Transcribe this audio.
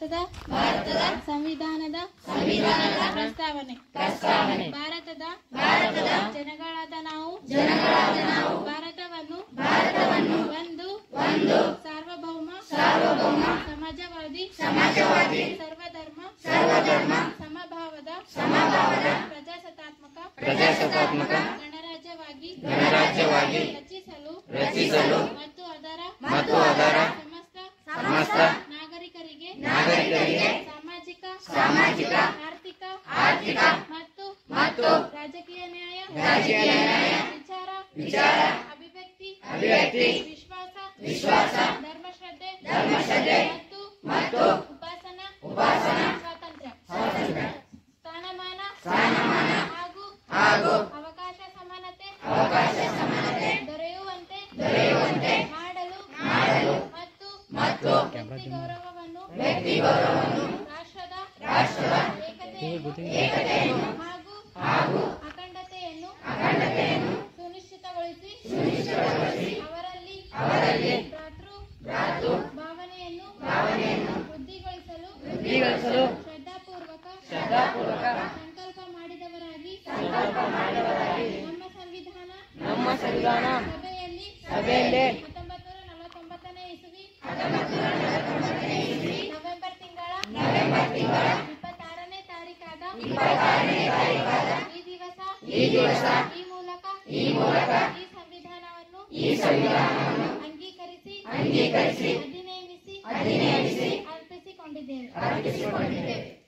ಭಾರತದ ಭಾರತದ ಸಂವಿಧಾನದ ಸಂವಿಧಾನದ ಪ್ರಸ್ತಾವನೆ ಪ್ರಸ್ತಾವನೆ ಭಾರತದ ಭಾರತದ ಜನಗಳಾದ ನಾವು ಜನಗಳಾದ ನಾವು ಭಾರತವನ್ನು ಭಾರತವನ್ನು ಒಂದು ಒಂದು ಸಾರ್ವಭೌಮ ಸಾರ್ವಭೌಮ ಸಮಾಜವಾದಿ ಸಮಾಜವಾದಿ ಸರ್ವಧರ್ಮ ಸರ್ವಧರ್ಮ ಸಮಭಾವದ ಸಮಭಾವದ ಪ್ರಜಾಸತ್ತಾತ್ಮಕ ಪ್ರಜಾಸತ್ತಾತ್ಮಕ ಗಣರಾಜ್ಯವಾಗಿ ಗಣರಾಜ್ಯವಾಗಿ ರಚಿಸಲು ರಚಿಸಲು ಮತ್ತು ಅದರ ಮತ್ತು ಅದರ ಸಮಸ್ತ ಸಮಸ್ತ ನಾಗರಿಕರಿಗೆ ನಾಗರಿಕರಿಗೆ ಸಾಮಾಜಿಕ ಸಾಮಾಜಿಕ ಆರ್ಥಿಕ ಆರ್ಥಿಕ ಮತ್ತು ಮತ್ತು ರಾಜಕೀಯ ನ್ಯಾಯ ರಾಜಕೀಯ ನ್ಯಾಯ ವಿಚಾರ ವಿಚಾರ ಅಭಿವ್ಯಕ್ತಿ ಅಭಿವ್ಯಕ್ತಿ ವಿಶ್ವಾಸ ವಿಶ್ವಾಸ ಧರ್ಮಶ್ರದ್ಧೆ ಧರ್ಮಶ್ರದ್ಧೆ ಮತ್ತು ಮತ್ತು ಉಪಾಸನಾ ಉಪಾಸನಾ ಸ್ವಾತಂತ್ರ್ಯ ಸ್ವಾತಂತ್ರ್ಯ ಸ್ಥಾನಮಾನ ಸ್ಥಾನಮಾನ ಹಾಗೂ ಹಾಗೂ ಅವಕಾಶ ಸಮಾನತೆ ಅವಕಾಶ ಸಮಾನತೆ ದೊರೆಯುವಂತೆ ದೊರೆಯುವಂತೆ ಮಾಡಲು ಮಾಡಲು ಮತ್ತು ಮತ್ತು ವ್ಯಕ್ತಿ ಗೌರವವನ್ನು ವ್ಯಕ್ತಿ ಗೌರವವನ್ನು ರಾಷ್ಟ್ರದ ರಾಷ್ಟ್ರದ ಏಕತೆಯನ್ನು ಏಕತೆಯನ್ನು ಹಾಗೂ ಹಾಗೂ ಅಖಂಡತೆಯನ್ನು ಅಖಂಡತೆಯನ್ನು ಸುನಿಶ್ಚಿತಗೊಳಿಸಿ ಸುನಿಶ್ಚಿತಗೊಳಿಸಿ ಅವರಲ್ಲಿ ಅವರಲ್ಲಿ ಭ್ರಾತೃ ಭ್ರಾತೃ ಭಾವನೆಯನ್ನು ಭಾವನೆಯನ್ನು ವೃದ್ಧಿಗೊಳಿಸಲು ವೃದ್ಧಿಗೊಳಿಸಲು ಶ್ರದ್ಧಾಪೂರ್ವಕ ಶ್ರದ್ಧಾಪೂರ್ವಕ ಸಂಕಲ್ಪ ಮಾಡಿದವರಾಗಿ ಸಂಕಲ್ಪ ಮಾಡಿದವರಾಗಿ ನಮ್ಮ ಸಂವಿಧಾನ ನಮ್ಮ ಸಂವಿಧಾನ ಸಭೆಯಲ್ಲಿ ಸಭೆಯಲ್ಲಿ ಹತ್ತೊಂಬತ್ತು ನೂರ ನಲವತ್ತೊಂಬತ್ತನೇ ಇಸವಿ ಇಸವಿ ನವೆಂಬರ್ ತಿಂಗಳ ನವೆಂಬರ್ ತಿಂಗಳ ಇಪ್ಪತ್ತಾರನೇ ತಾರೀಕಾದ ಇಪ್ಪತ್ತಾರನೇ ತಾರೀಕಾದ ಈ ದಿವಸ ಈ ದಿವಸ ಈ ಮೂಲಕ ಈ ಮೂಲಕ ಈ ಸಂವಿಧಾನವನ್ನು ಈ ಸಂವಿಧಾನವನ್ನು ಅಂಗೀಕರಿಸಿ ಅಂಗೀಕರಿಸಿ ಅಧಿನೇಮಿಸಿ ಅಧಿನೇಮಿಸಿ ಅರ್ಪಿಸಿಕೊಂಡಿದ್ದೇವೆ ಅರ್ಪಿಸಿಕೊಂಡಿದ್ದೇವೆ